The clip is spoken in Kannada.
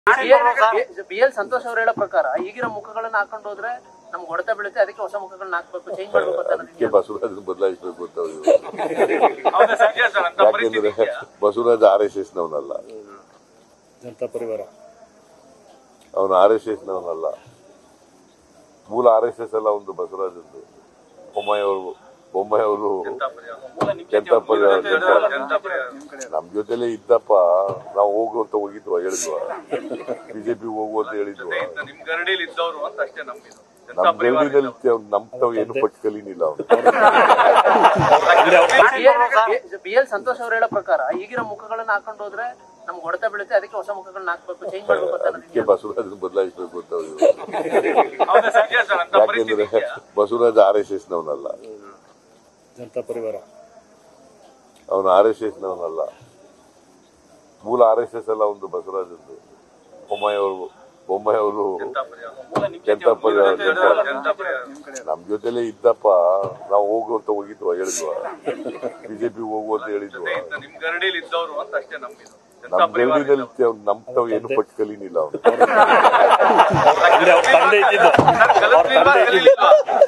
ಬಿ ಎಲ್ ಸಂತೋಷ್ ಅವ್ರು ಹೇಳೋ ಪ್ರಕಾರ ಈಗಿನ ಮುಖಗಳನ್ನ ಹಾಕೊಂಡು ಹೋದ್ರೆ ನಮ್ಗೆ ಹೊಡೆತ ಬೀಳುತ್ತೆ ಅದಕ್ಕೆ ಹೊಸ ಮುಖಗಳನ್ನ ಹಾಕ್ಬೇಕು ಚೇಂಜ್ ಮಾಡ್ಬೇಕು ಅಂತ ಅದಕ್ಕೆ ಅನ್ನೋದು ಬಸವರಾಜ್ ಬದಲಾಯಿಸಬೇಕು ಅಂತ ಅವ್ರು. ಹೌದಾ ಸರ್ ಇದೆ ಸರ್ ಅಂತ ಪರಿಸ್ಥಿತಿ ಯಾಕೆಂದ್ರೆ ಇದೆಯಾ? ಬಸವರಾಜ್ ಆರ್ ಎಸ್ ಎಸ್ ನವನಲ್ಲ ಜನತಾ ಪರಿವಾರ ಅವನು ಆರ್ ಎಸ್ ಎಸ್ ನವನಲ್ಲ ಮೂಲ ಆರ್ ಎಸ್ ಎಸ್ ಅಲ್ಲ ಒಂದು ಬಸವರಾಜದ್ದು ಬೊಮ್ಮಾಯಿ ಅವರು ಬೊಮ್ಮಾಯಿ ಅವರು ಜನತಾ ಪರಿವಾರ. ಮೂಲ ನಿಮ್ ಜನತಾ ಪರಿವಾರ ಜೊತೆ ಜನತಾ- ಜನತಾ ಪರಿವಾರ. ನಮ್ ಜೊತೆಲೆ ಇದ್ದಪ್ಪ ನಾವು ಹೋಗು ಅಂತ ಹೋಗಿದ್ವಾ ಹೇಳಿದ್ವಾ ಬಿಜೆಪಿ ಹೋಗು ಅಂತ ಹೇಳಿದ್ವಾ ಜೊತೆ ಇದ್ದ ನಿಮ್ ಗರಡಿಲಿ ಇದ್ದವರು ಅಂತ ಅಷ್ಟೇ ನಮ್ಗಿದು ಜನತಾ ನಮ್ ಪರಿವಾರ ಗರಡಿನಲ್ಲಿ ನಮ್ ತಾವ್ ಏನು ಪಟ್ಟು ಕಲೀನಿಲ್ಲ ಅವ್ನು ಬಿ ಎಲ್ ಸಂತೋಷ್ ಅವ್ರು ಹೇಳೋ ಪ್ರಕಾರ ಈಗಿನ ಮುಖಗಳನ್ನ ಹಾಕೊಂಡು ಹೋದ್ರೆ ನಮ್ಗೆ ಹೊಡೆತ ಬೀಳುತ್ತೆ ಅದಕ್ಕೆ ಹೊಸ ಮುಖಗಳನ್ನ ಹಾಕ್ಬೇಕು ಚೇಂಜ್ ಮಾಡ್ಬೇಕು ಅಂತ ಅನ್ನೋದು ಅದಕ್ಕೆ ಬಸವರಾಜ್ ಬದಲಾಯಿಸಬೇಕು ಅಂತ ಅವ್ರು. ಹೌದಾ ಸರ್ ಇದೆ ಸರ್ ಅಂತ ಪರಿಸ್ಥಿತಿ ಯಾಕೆಂದ್ರೆ ಇದೆಯಾ? ಬಸವರಾಜ್ ಆರ್ ಎಸ್ ಎಸ್ ನವನಲ್ಲ ಜನತಾ ಪರಿವಾರ ಅವನು ಆರ್ ಎಸ್ ಎಸ್ ನವನಲ್ಲ ಮೂಲ ಆರ್ ಎಸ್ ಎಸ್ ಅಲ್ಲ ಒಂದು ಬಸವರಾಜದ್ದು ಬೊಮ್ಮಾಯಿ ಅವರು ಬೊಮ್ಮಾಯಿ ಅವರು ಜನತಾ ಪರಿವಾರ. ಮೂಲ ನಿಮ್ ಜನತಾ ಜೊತೆ ಪರಿವಾರ ಜೊತೆ ಜನತಾ- ಜನತಾ ಪರಿವಾರ. ನಮ್ ಜೊತೆಲೆ ಇದ್ದಪ್ಪ ನಾವು ಹೋಗು ಅಂತ ಹೋಗಿದ್ವಾ ಹೇಳಿದ್ವಾ ಬಿಜೆಪಿ ಹೋಗು ಅಂತ ಹೇಳಿದ್ವಾ ಜೊತೆ ಇದ್ದ ನಿಮ್ ಗರಡಿಲಿ ಇದ್ದವರು ಅಂತ ಅಷ್ಟೇ ನಮ್ಗಿದು ಜನತಾ ನಮ್ ಪರಿವಾರ ಗರಡಿನಲ್ಲಿ ನಮ್ ತಾವ್ ಏನು ಪಟ್ಟು ಕಲೀನಿಲ್ಲ ಅವ್ನು ತಂದೆ ಇದ್ದಿದ್ದು ಸರ್, ಕಲಿಸ್ಲಿಲ್ವಾ? ಕಲೀಲಿಲ್ವಾ?